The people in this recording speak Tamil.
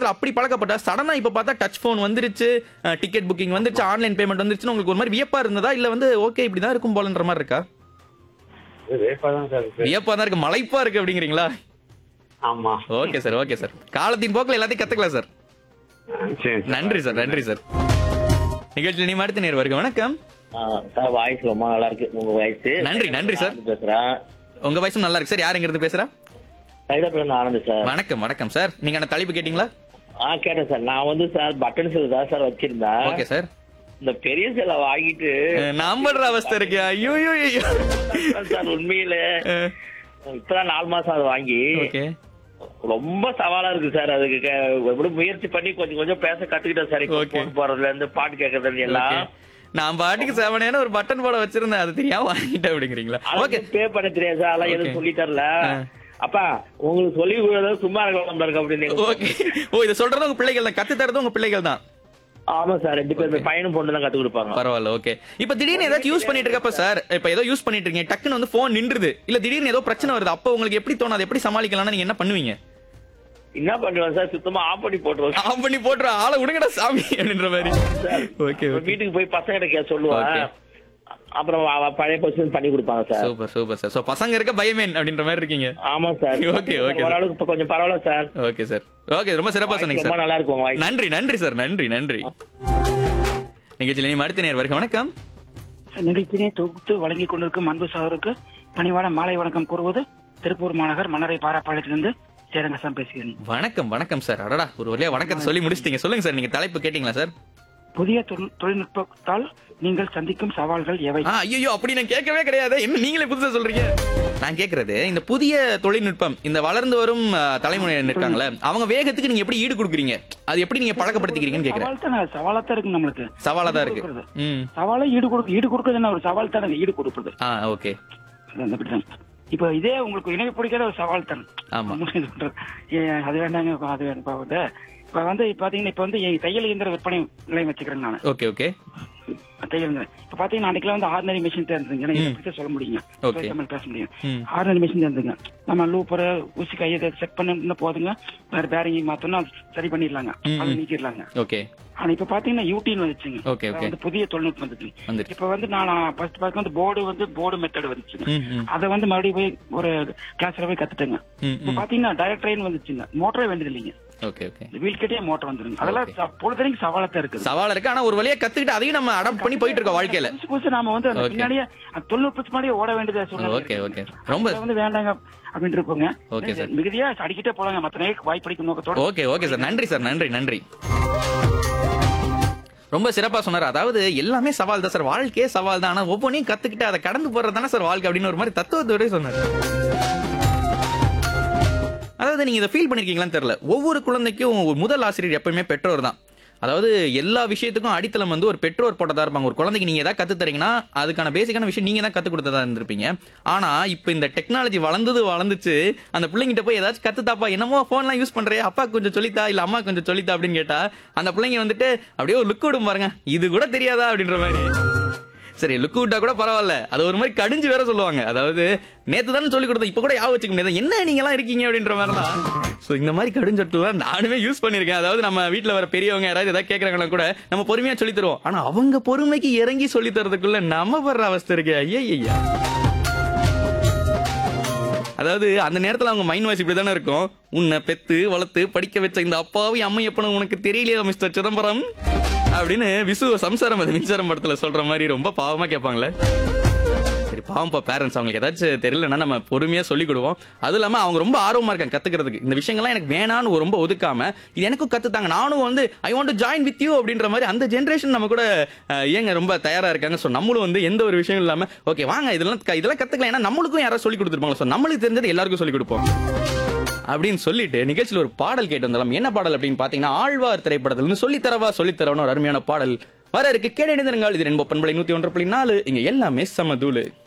காலத்துல அப்படி பழக்கப்பட்டா சடனா இப்ப பார்த்தா டச் ஃபோன் வந்துருச்சு டிக்கெட் புக்கிங் வந்துருச்சு ஆன்லைன் பேமெண்ட் வந்துருச்சுன்னு உங்களுக்கு ஒரு மாதிரி வியப்பா இருந்ததா இல்ல வந்து ஓகே இப்படிதான் இருக்கும் போலன்ற மாதிரி இருக்கா ரேப்பா தான் சார் இருக்கு வியப்பா தான் இருக்கு மலைப்பா இருக்கு அப்படிங்கிறீங்களா ஆமா ஓகே சார் ஓகே சார் காலத்தின் போக்கில் எல்லாத்தையும் கத்துக்கலாம் சார் சரி நன்றி சார் நன்றி சார் நிகழ்ச்சியில் நீ அடுத்த நேர் வருக வணக்கம் சார் வாய்ஸ் ரொம்ப நல்லா இருக்கு உங்க வாய்ஸ் நன்றி, நன்றி சார். பேசுறேன் உங்க வயசும் நல்லா இருக்கு சார் யார் இருந்து பேசுறா சைதாபுரம் இருந்து ஆனந்த் சார் வணக்கம் வணக்கம் சார் நீங்க அந்த தலைப்பு கேட்டீங்களா ஆ கேட்டேன் சார் நான் வந்து சார் பட்டன் செல் தான் சார் வச்சிருந்தேன் ஓகே சார் இந்த பெரிய செல்லை வாங்கிட்டு நான் படுற அவஸ்தை இருக்கு ஐயோ ஐயோ ஐயோ சார் உண்மையில இப்பதான் நாலு மாசம் அது வாங்கி ஓகே ரொம்ப சவாலா இருக்கு சார் அதுக்கு க- எப்படி முயற்சி பண்ணி கொஞ்சம் கொஞ்சம் பேச கத்துக்கிட்டேன் சார் இப்போ Okay. phone போறதுல இருந்து பாட்டு கேட்கறதுல இருந்து எல்லாம் நான் பாட்டுக்கு செவனேன்னு ஒரு பட்டன் போட வச்சிருந்தேன் அது தெரியாம வாங்கிட்டேன் அப்படிங்கிறீங்களா ஓகே பே பண்ண தெரியாது சார் அதெல்லாம் Okay. எதுவும் சொல்லி தரல ஆ. அப்பா உங்களுக்கு சொல்லி கொடுக்கறது சும்மா இருக்க இருக்கு அப்படின்னு ஓகே ஓ இதை சொல்றது உங்க பிள்ளைகள் தான் கத்து தரது உங்க பிள்ளைகள் தான் ஆமா சார் ரெண்டு பேரும் பையனும் பொண்ணு தான் கத்து கொடுப்பாங்க பரவாயில்ல ஓகே இப்ப திடீர்னு ஏதாச்சும் யூஸ் பண்ணிட்டு இருக்கப்ப சார் இப்ப ஏதோ யூஸ் பண்ணிட்டு இருக்கீங்க டக்குன்னு வந்து போன் நின்றுது இல்ல திடீர்னு ஏதோ பிரச்சனை வருது அப்ப உங்களுக்கு எப்படி தோணும் அதை எப்படி சமாளிக்கலாம்னு நீங்க என்ன பண்ணுவீங்க என்ன பண்ணுவேன் சார் சுத்தமா ஆஃப் பண்ணி போட்டுருவேன் ஆஃப் பண்ணி போட்டுற ஆளை விடுங்கடா சாமி அப்படின்ற மாதிரி ஓகே அப்புறம் ஓகே வீட்டுக்கு போய் பசங்க கேட்க சொல்லுவேன் Okay. அப்புறம் அவ- அவ பழைய பொசிஷன் பண்ணி கொடுப்பாங்க sir super super sir so பசங்க இருக்க பயமேன் அப்படின்ற மாதிரி இருக்கீங்க ஆமா சார் Okay, okay. ஓரளவுக்கு இப்ப கொஞ்சம் பரவாயில்ல சார் ஓகே சார் ஓகே ரொம்ப சிறப்பா சொன்னீங்க ரொம்ப சார் நல்லா இருக்கும் வாய்ஸ் நன்றி நன்றி சார் நன்றி நன்றி நிகழ்ச்சியில் இனி அடுத்த நேர் வருக வணக்கம் நிகழ்ச்சியினை தொகுத்து வழங்கிக் கொண்டிருக்கும் அன்பு சகோதரருக்கு பணிவான மாலை வணக்கம் கூறுவது திருப்பூர் மாநகர் மன்னரை பாராப்பாளையத்திலிருந்து சேரங்கசாமி பேசுகிறேன் வணக்கம் வணக்கம் சார் அடடா ஒரு வழியா வணக்கத்தை சொல்லி முடிச்சிட்டீங்க சொல்லுங்க சார் நீங்க தலைப்பு கேட்டீங்களா சார் புதிய தொழில்- தொழில்நுட்பத்தால் நீங்கள் சந்திக்கும் சவால்கள் எவை ஆ ஐயோ அப்படி நான் கேட்கவே கிடையாது என்ன நீங்களே புதுசா சொல்றீங்க நான் கேக்குறது இந்த புதிய தொழில்நுட்பம் இந்த வளர்ந்து வரும் ஆ, தலைமுறையினர் இருக்காங்களே அவங்க வேகத்துக்கு நீங்க எப்படி ஈடு கொடுக்குறீங்க அது எப்படி நீங்க பழக்கப்படுத்திக்கிறீங்கன்னு கேக்குறேன் சவால் தானே சவாலா தான் இருக்கு நம்மளுக்கு சவாலா தான் இருக்கு கொடுக்கறது. ம் சவாலை ஈடு கொடுக்க ஈடு கொடுக்கறது என்ன ஒரு சவால் தானே ஈடு கொடுப்பது ஆ ஓகே அது அந்த அப்படிதான். இப்ப இதே உங்களுக்கு இணைவு பிடிக்காத ஒரு சவால் தானே ஆமா இது பண்றது. ஏ, அது வேண்டாங்க அது வேண்டாம் வந்து இப்ப வந்து பாத்தீங்கன்னா இப்ப வந்து என் தையல் இயந்திர விற்பனை நிலையம் வச்சுக்கிறேன் நான் ஓகே ஓகே தையல் இயந்திரம். இப்ப பாத்தீங்கன்னா அன்னைக்குலாம் வந்து ஆர்டினரி மிஷின் தான் இருந்துங்க எனக்கு இதை பத்தி சொல்ல முடியுங்க Okay. தமிழ் பேச முடியும் ம். ஆர்டினரி மிஷின் தான் இருந்துங்க நம்ம லூப்பர் ஊசி கையை செக் பண்ண போதுங்க வேற பேரிங் மாத்தோம்னா சரி பண்ணிடலாங்க ம், அது ம். நீக்கிடலாங்க ஓகே ஆனா இப்ப பாத்தீங்கன்னா யூடின் வந்துச்சுங்க Okay, okay. அதாவது புதிய தொழில்நுட்பம் வந்துச்சு வந்துருச்சு இப்ப வந்து நான் ஃபர்ஸ்ட் பார்க்க வந்து போர்டு வந்து போர்டு மெத்தட் வந்துச்சுங்க ம் ம் அதை வந்து மறுபடியும் போய் ஒரு கிளாஸ்ல போய் கத்துட்டேங்க ம் இப்ப ம் பாத்தீங்கன்னா டைரக்ட் ட்ரெயின் வந்துச்சுங்க மோட்டரே வேண்டியது இல்லைங்க ஓகே ஓகே வீல் கிட்டே மோட்டர் வந்துருங்க அதெல்லாம் Okay. ச- பொழுதனைக்கும் சவாலா தான் இருக்குது சவால் இருக்கு ஆனா ஒரு வழியா கத்துக்கிட்டு அதையும் நம்ம அடாப்ட் பண்ணி போயிட்டு இருக்கோம் வாழ்க்கையில புதுசு புதுசு நாம வந்து அந்த Okay. பின்னாடியே அந்த தொழில்நுட்பத்து முன்னாடியே ஓட வேண்டியதா சூழ்நிலை ஓகே இருக்குங்க. ஓகே ரொம்ப அதுல வந்து வேண்டாங்க அப்படின்னு இருப்போங்க Okay, sir. மிகுதியா அடிக்கிட்டே போலாங்க மத்த நேரம் வாய்ப்படிக்கும் நோக்கத்தோட ஓகே ஓகே சார் நன்றி சார் நன்றி நன்றி ரொம்ப சிறப்பா சொன்னார் அதாவது எல்லாமே சவால் தான் சார் வாழ்க்கையே சவால் தான் ஆனா ஒவ்வொன்றையும் கத்துக்கிட்டு அதை கடந்து போறது தானே சார் வாழ்க்கை அப்படின்னு ஒரு மாதிரி தத்துவத்தோட சொன்னார் அதாவது நீங்க இதை ஃபீல் பண்ணிருக்கீங்களான்னு தெரியல ஒவ்வொரு குழந்தைக்கும் ஒரு முதல் ஆசிரியர் எப்பயுமே பெற்றோர் தான் அதாவது எல்லா விஷயத்துக்கும் அடித்தளம் வந்து ஒரு பெற்றோர் போட்டதா இருப்பாங்க ஒரு குழந்தைக்கு நீங்க ஏதாவது கத்து தரீங்கன்னா அதுக்கான பேசிக்கான விஷயம் நீங்க தான் கத்து கொடுத்ததா இருந்திருப்பீங்க ஆனா இப்ப இந்த டெக்னாலஜி வளர்ந்தது வளர்ந்துச்சு அந்த பிள்ளைங்கிட்ட போய் ஏதாச்சும் கத்துத்தாப்பா என்னமோ போன்லாம் யூஸ் பண்றே அப்பா கொஞ்சம் சொல்லித்தா இல்ல அம்மா கொஞ்சம் சொல்லித்தா அப்படின்னு கேட்டா அந்த பிள்ளைங்க வந்துட்டு அப்படியே ஒரு லுக் விடும் பாருங்க இது கூட தெரியாதா அப்படின்ற மாதிரி சரி லுக் விட்டா கூட பரவாயில்ல அது ஒரு மாதிரி கடிஞ்சு வேற சொல்லுவாங்க அதாவது நேத்து தானே சொல்லி கொடுத்தோம் இப்ப கூட ஞாபகம் வச்சுக்க முடியாது என்ன நீங்க எல்லாம் இருக்கீங்க அப்படின்ற மாதிரி தான் சோ இந்த மாதிரி கடுஞ்சொட்டுலாம் நானுமே யூஸ் பண்ணிருக்கேன் அதாவது நம்ம வீட்ல வர பெரியவங்க யாராவது ஏதாவது கேக்குறாங்கன்னா கூட நம்ம பொறுமையா சொல்லி தருவோம் ஆனா அவங்க பொறுமைக்கு இறங்கி சொல்லி தரதுக்குள்ள நம்ம படுற அவஸ்தை இருக்கு ஐயா ஐயா அதாவது அந்த நேரத்துல அவங்க மைண்ட் வாய்ஸ் இப்படி தானே இருக்கும் உன்னை பெத்து வளர்த்து படிக்க வச்ச இந்த அப்பாவி அம்மையப்பனும் உனக்கு தெரியலையா மிஸ்டர் சிதம்பரம் அப்படின்னு விசு சம்சாரம் அது மின்சாரம் படத்துல சொல்ற மாதிரி ரொம்ப பாவமா கேட்பாங்களே சரி பாவம்ப்பா பேரண்ட்ஸ் அவங்களுக்கு ஏதாச்சும் தெரியலன்னா நம்ம பொறுமையா சொல்லிக் கொடுவோம் அதுவும் இல்லாம அவங்க ரொம்ப ஆர்வமா இருக்காங்க கத்துக்கிறதுக்கு இந்த விஷயங்கள்லாம் எனக்கு வேணான்னு ரொம்ப ஒதுக்காம இது எனக்கும் கத்துத்தாங்க நானும் வந்து I want to join with you அப்படின்ற மாதிரி அந்த ஜென்ரேஷன் நம்ம கூட அஹ், ஏங்க ரொம்ப தயாரா இருக்காங்க ஸோ நம்மளும் வந்து எந்த ஒரு விஷயம் இல்லாம ஓகே வாங்க இதெல்லாம் க- இதெல்லாம் கத்துக்கலாம் ஏன்னா நம்மளுக்கும் யாராவது சொல்லி கொடுத்துருப்பாங்க ஸோ நம்மளுக்கு தெரிஞ்சது எல்லாருக்கும் சொல்லி கொடுப்போம் அப்படின்னு சொல்லிட்டு நிகழ்ச்சியில் ஒரு பாடல் கேட்டு வந்தலாம் என்ன பாடல் அப்படின்னு பாத்தீங்கன்னா ஆழ்வார் திரைப்படத்துல இருந்து சொல்லி தரவா சொல்லி தரவன ஒரு அருமையான பாடல் வர இருக்கு கேட்டு இது ரெண்டு பண்பலை நூத்தி ஒன்று புள்ளி நாலு இங்க எல்லாமே சமதூளு